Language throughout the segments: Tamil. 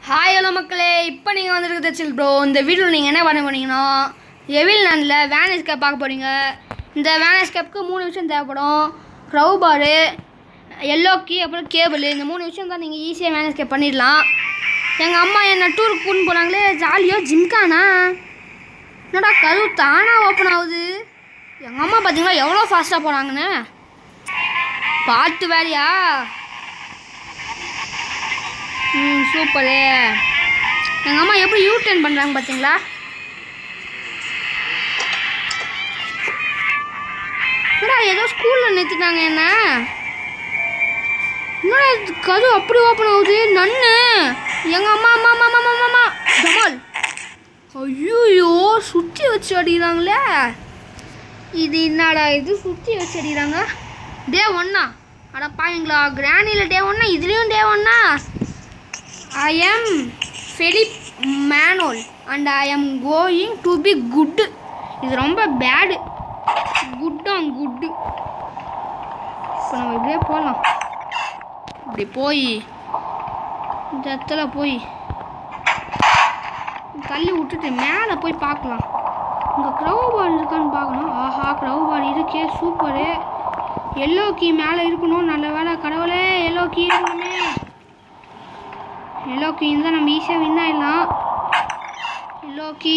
ஹாய் ஹலோ மக்களே இப்போ நீங்கள் வந்துருக்குது சில் ப்ரோ இந்த வீடியோவில் நீங்கள் என்ன பண்ண போறீங்கன்னா எவில் நண்டில் வேன் எஸ்கேப் பார்க்க போகிறீங்க இந்த வேன் எஸ்கேப்புக்கு மூணு விஷயம் தேவைப்படும் க்ரௌ பாரு எல்லோ கீ அப்புறம் கேபிள் இந்த மூணு விஷயம் தான் நீங்கள் ஈஸியாக வேன் எஸ்கேப் பண்ணிடலாம் எங்கள் அம்மா என்ன டூருக்கு கூட்டின்னு போனாங்களே ஜாலியாக ஜிம்கானா என்னடா கதவு தானாக ஓப்பன் ஆகுது எங்கள் அம்மா பார்த்தீங்களா எவ்வளோ ஃபாஸ்ட்டாக போனாங்கன்னு பார்த்து வேலையா ம் சூப்பரு எங்கள் அம்மா எப்படி யூ டர்ன் பண்ணுறாங்க பார்த்தீங்களா என்னடா ஏதோ ஸ்கூலில் நிறுத்திட்டாங்க என்ன என்னடா இது கதவு அப்படி ஓப்பன் ஆகுது நன்னு எங்கள் அம்மா அம்மா அம்மா அம்மா அம்மா அம்மா ஜமால் ஐயோ சுற்றி வச்சு அடிக்கிறாங்களே இது என்னடா இது சுற்றி வச்சு அடிக்கிறாங்க டே ஒன்னா அட பாருங்களா கிராணியில் டே ஒன்னா இதுலேயும் டே ஒன்னா I am Philip Manol and I am going to be good. இது ரொம்ப பேடு குட் ஆன் குட்டு இப்போ நம்ம இப்படியே போகலாம் இப்படி போய் இந்த இடத்துல போய் தள்ளி விட்டுட்டு மேலே போய் பார்க்கலாம் இங்கே க்ரௌ பால் இருக்கான்னு பார்க்கணும் ஆஹா க்ரௌ பால் இருக்கே சூப்பரு எல்லோ கீ மேலே இருக்கணும் நல்ல வேலை கடவுளே எல்லோ கீ இருக்கணுமே எல்லோ கீ இருந்தால் நம்ம ஈஸியாக வின் ஆயிடலாம் எல்லோ கீ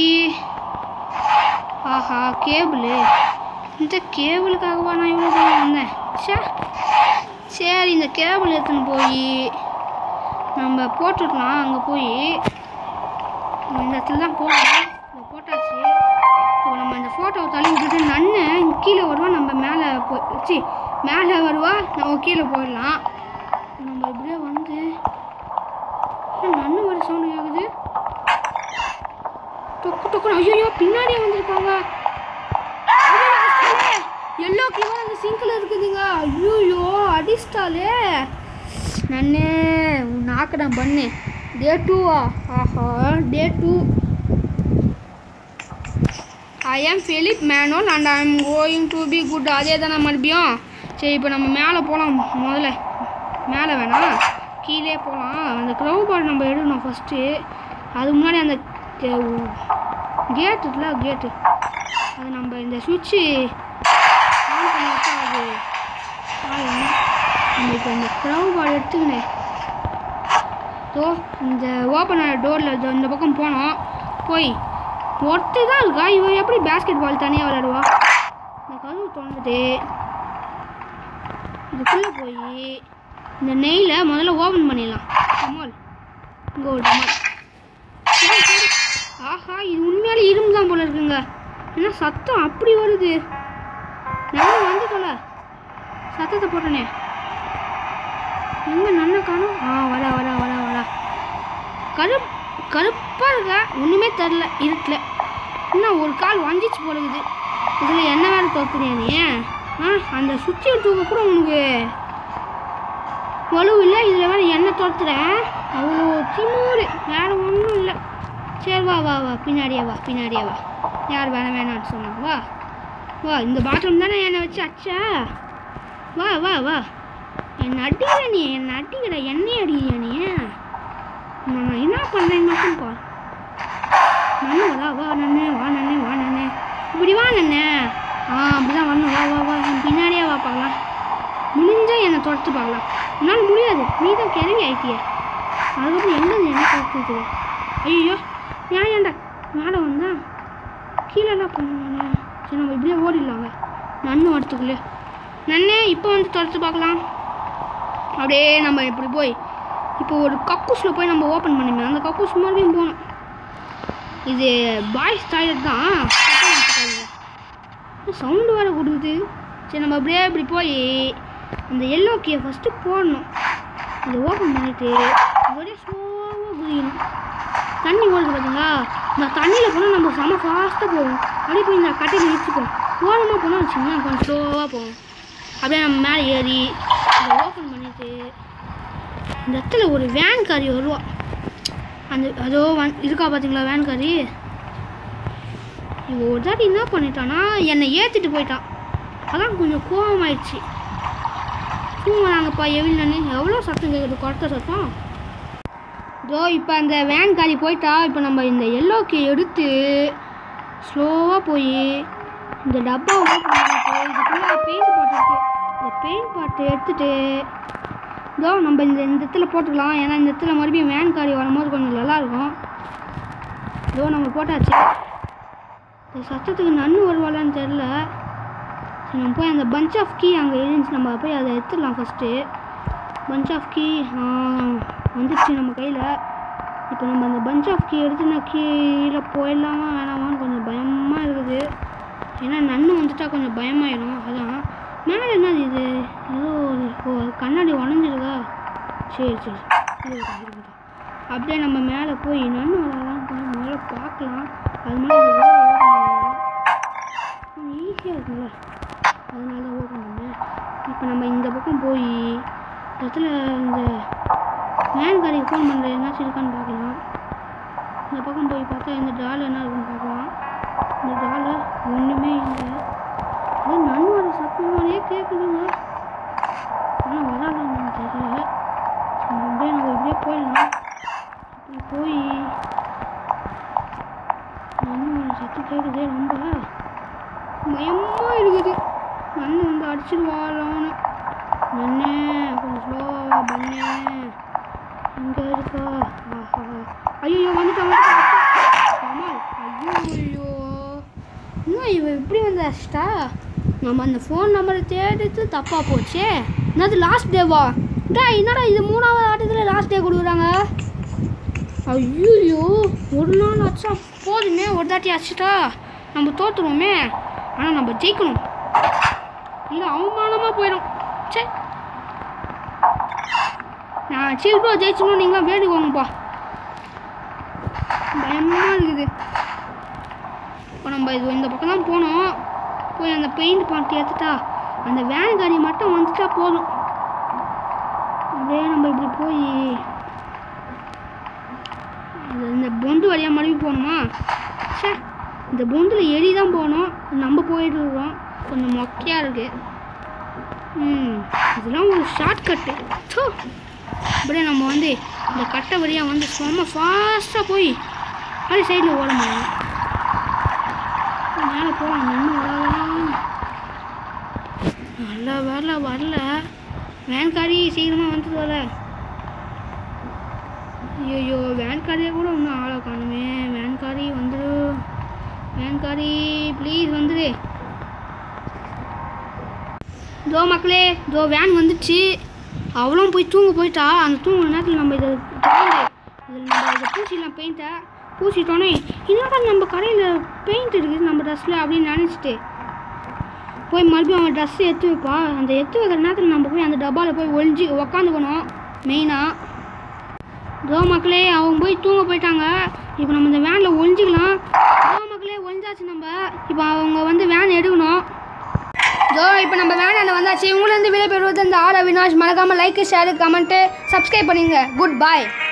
ஆஹா கேபிள் இந்த கேபிளுக்காகவா நான் இவ்வளோ தூரம் வந்தேன் ச்சே சரி இந்த கேபிள் எடுத்துன்னு போய் நம்ம போட்டுடலாம் அங்கே போய் இந்த இடத்துல தான் போகணும் இதை போட்டாச்சு இப்போ நம்ம இந்த ஃபோட்டோவை தள்ளி விட்டுட்டு நன்னு இங்க கீழே வருவா நம்ம மேலே போய் சி மேலே வருவா நம்ம கீழே போயிடலாம் நம்ம இப்படியே வந்து நன்னு வர சவுண்டு கேட்குது டொக்கு டொக்கு ஐயோ பின்னாடியே வந்திருக்காங்க எல்லோ கிளீவாக அந்த சிங்கில் இருக்குதுங்க ஐயோ அடிஸ்டாலே நன்னே உன் நாக்கடம் பண்ணு டே டூவா ஆஹா டே two I am Philip Manuel and I am going to be good அதே தானே மறுபடியும் சரி இப்போ நம்ம மேலே போகலாம் முதல்ல மேலே வேணாம் கீழே போகலாம் அந்த க்ரௌ பால் நம்ம எடுக்கணும் ஃபஸ்ட்டு அதுக்கு முன்னாடி அந்த கேட் இருக்குல்ல கேட்டு அது நம்ம இந்த சுவிட்சு ஆன் பண்ணி வச்சா அது ஆகும். நம்ம இப்போ இந்த க்ரௌ பால் எடுத்துக்கினேன் ஸோ இந்த ஓப்பன் ஆன டோரில் இந்த பக்கம் போனோம் போய் ஒருத்தர் தான் இருக்கா இவ எப்படி பேஸ்கெட் பால் தனியாக விளையாடுவா இந்த கதவு திறந்துட்டு இதுக்குள்ளே போய் இந்த நெய்ல முதல்ல ஓப்பன் பண்ணிடலாம் டமால் இங்கே ஒரு டமால் சரி, சரி. ஆஹா இது உண்மையாலே இரும்பு தான் போல இருக்குங்க ஏன்னா சத்தம் அப்படி வருது நான் வந்து தொலை சத்தத்தை போட்டனே எங்க நன்ன காணும் ஆ வரா வரா வரா வரா கருப் கருப்பாக இருக்கா ஒன்றுமே தெரில இருட்டில் இன்னும் ஒரு கால் வஞ்சிச்சு போலகுது இதில் என்ன வேறு தோக்குறியா நீ ஆ அந்த சுவிட்சை தூக்க கூட உனக்கு வலு இல்லை இதில் வேறு எண்ணெய் துரத்துறேன் அவ்வளோ திமுறு வேறு ஒன்றும் இல்லை சரி வா வா வா பின்னாடியே வா பின்னாடியே வா யார் வேணாம் வேணாம்னு சொன்னாங்க வா வா இந்த பாத்ரூம் தானே என்னை வச்சு அச்சா வா வா வா என்னை அடிக்கிற நீ என்னை அடிக்கிற என்னையே அடிக்கிறியா நீ நான் என்ன பண்ணுறேன் மட்டும் பார் நன்னு வா வா நன்னு வா நன்னு வா நன்னு இப்படி வா நன்னு ஆ அப்படிதான் வரணும் வா வா வா என் பின்னாடியே வா பார்க்கலாம் முடிஞ்சா என்னை துரத்து பார்க்கலாம் உன்னால் முடியாது நீ தான் கிளவி ஆயிட்டிய அதுக்கப்புறம் எங்கே என்ன துரத்துது ஐயோ ஏன் ஏன்டா மேலே வந்தா கீழெல்லாம் பண்ணுவானே சரி நம்ம இப்படியே ஓடிடலாங்க நன்னு வரத்துக்குள்ளே நன்னே இப்போ வந்து துரத்து பார்க்கலாம் அப்படியே நம்ம இப்படி போய் இப்போ ஒரு கக்கூஸில் போய் நம்ம ஓப்பன் பண்ணுமே அந்த கக்கூஸ் மறுபடியும் போகணும் இது பாய்ஸ் டாய்லெட் தான் சவுண்டு வேறு கொடுக்குது சரி நம்ம அப்படியே இப்படி போய் அந்த எல்லோ கீயை ஃபஸ்ட்டு போடணும் இதை ஓப்பன் பண்ணிட்டு அப்படியே ஸ்லோவாக குதிக்கணும் தண்ணி ஓடுது பார்த்தீங்களா இந்த தண்ணியில் போனால் நம்ம செம ஃபாஸ்ட்டாக போவோம் அப்படியே போய் இந்த கட்டையில் நிறுத்திப்போம் ஓரமாக போனால் வச்சுக்கோங்களேன் கொஞ்சம் ஸ்லோவாக போவோம் அப்படியே நம்ம மேலே ஏறி இதை ஓப்பன் பண்ணிட்டு இந்த இடத்துல ஒரு வேன் காரி வருவா அந்த அதோ வன் இருக்கா பார்த்தீங்களா வேன் காரி இவ ஒரு தாட்டி என்ன பண்ணிட்டானா என்னை ஏற்றிட்டு போயிட்டான் அதான் கொஞ்சம் கோவமாயிடுச்சு தூங்குறாங்கப்பா எவில் நான் எவ்வளோ சத்தம் கேட்குது குறைத்த சத்தம் ஸோ இப்போ அந்த வேன் காரி போயிட்டா இப்போ நம்ம இந்த எல்லோக்கு எடுத்து ஸ்லோவாக போய் இந்த டப்பா ஓப்பன் பண்ணிட்டு இதுக்குள்ளே பெயிண்ட் பாட்டு இருக்கு இந்த பெயிண்ட் பாட்டு எடுத்துட்டு இதோ நம்ம இந்த இந்த இடத்துல போட்டுக்கலாம் ஏன்னா இந்த இடத்துல மறுபடியும் வேன் காரி வரும்போது கொஞ்சம் நல்லா இருக்கும் இதோ நம்ம போட்டாச்சு இந்த சத்தத்துக்கு நன்னு வருவாளான்னு தெரில சரி நம்ம போய் அந்த பஞ்ச் ஆஃப் கீ அங்கே இருந்துச்சு நம்ம போய் அதை எடுத்துடலாம் ஃபஸ்ட்டு பஞ்ச் ஆஃப் கீ வந்துடுச்சு நம்ம கையில் இப்போ நம்ம அந்த பஞ்ச் ஆஃப் கீ எடுத்து நான் கீழே போயிடலாமா வேணாமான்னு கொஞ்சம் பயமாக இருக்குது ஏன்னா நன்னு வந்துட்டா கொஞ்சம் பயமாயிடும் அதான் மேலே என்னது இது ஏதோ ஒரு ஓ அது கண்ணாடி உடஞ்சிருக்கா சரி சரி இருக்கட்டும், இருக்கட்டும். அப்படியே நம்ம மேலே போய் நன்னு வரலாம் போய் முதல்ல பார்க்கலாம் அது மாதிரி கொஞ்சம் ஈஸியாக இருக்குல்ல அதனால தான் ஓடணும் இப்போ நம்ம இந்த பக்கம் போய் இந்த இடத்துல இந்த வேன் காரிக்கு ஃபோன் பண்ணுற என்னாச்சும் இருக்கான்னு பார்க்கலாம் இந்த பக்கம் போய் பார்த்தா இந்த டால் என்ன இருக்குன்னு பார்க்கலாம் இந்த டால் ஒன்றுமே இல்லை அது நன் வர சத்தம் மாதிரியே கேட்குதுங்க ஆனால் வராதான்னு தெரியல சரி, அப்படியே நம்ம இப்படியே போயிடலாம் இப்படி போய் நன்னு வர சத்தம் கேட்குதே ரொம்ப பயமா இருக்குது நன்னு வந்து அடிச்சிடுவாளான்னு நன்னே கொஞ்சம் ஸ்லோவா பண்ணே இங்கே இருக்கா ஆஹா ஐயோ வந்துட்டான் கமால் ஐயோ என்ன இவன் இப்படி வந்து அஷ்டா நம்ம அந்த ஃபோன் நம்பரை தேடிட்டு தப்பாக போச்சே என்னது லாஸ்ட் டேவா டா என்னடா இது மூணாவது ஆட்டத்தில் லாஸ்ட் டே கொடுக்குறாங்க ஐயோ ஒரு நாள் அச்சா போதுமே ஒரு தாட்டி அடிச்சிட்டா நம்ம தோத்துருவோமே ஆனால் நம்ம ஜெயிக்கணும் இல்லை அவமானமாக போயிடும் சே நான் சில்பா ஜெயிச்சணும் நீங்களாம் வேடிக்கோங்கப்பா பயமாக இருக்குது இப்போ நம்ம இது இந்த பக்கம் தான் போனோம் போய் அந்த பெயிண்ட் பாட்டு எடுத்துட்டா அந்த வேன் காரி மட்டும் வந்துட்டா போதும் அப்படியே நம்ம இப்படி போய் இந்த- இந்த பொந்து வழியாக மறுபடியும் போகணுமா சே இந்த பொந்தில் எலி தான் போகணும் நம்ம போயிட்டு இருக்கோம் கொஞ்சம் மொக்கையாக இருக்கு ம் இதெல்லாம் ஒரு ஷார்ட் கட்டு ஸோ அப்படியே நம்ம வந்து இந்த கட்டை வழியாக வந்து செம்ம ஃபாஸ்ட்டாக போய் அப்படியே சைடில் ஓட முடியும் மேலே போகலாம் நின்று வரலாம் நல்ல வேலை வரல வேன்காரி சீக்கிரமாக வந்துடுவால ஐயோ வேன்காரியை கூட ஒன்றும் ஆளை காணுமே வேன்காரி வந்துடு வேன்காரி ப்ளீஸ் வந்துடு தோ மக்களே தோ வேன் வந்துடுச்சு அவளும் போய் தூங்க போயிட்டா அந்த தூங்குற நேரத்தில் நம்ம இதை பெயிண்ட் இதில் நம்ம இதை பூசிடலாம் பெயிண்ட்டை பூசிட்டோன்னே என்னடா நம்ம கடையில் பெயிண்ட் இருக்குது நம்ம ட்ரெஸ்ஸில் அப்படின்னு நினச்சிட்டு போய் மறுபடியும் அவன் ட்ரெஸ் எடுத்து வைப்பா அந்த எடுத்து வைக்கிற நேரத்தில் நம்ம போய் அந்த டப்பாவில் போய் ஒளிஞ்சு உக்காந்துக்கணும் மெயினாக தோ மக்களே அவங்க போய் தூங்க போயிட்டாங்க இப்போ நம்ம இந்த வேனில் ஒளிஞ்சிக்கலாம் தோ மக்களே ஒளிஞ்சாச்சு நம்ம இப்போ அவங்க வந்து வேன் எடுக்கணும் தோ இப்போ நம்ம வேனாண்ட வந்தாச்சு உங்களிருந்து விடைபெறுவது இந்த ஆர் அவினாஷ் மறக்காமல் லைக் ஷேர் கமெண்ட்டு சப்ஸ்கிரைப் பண்ணுங்க குட் பாய்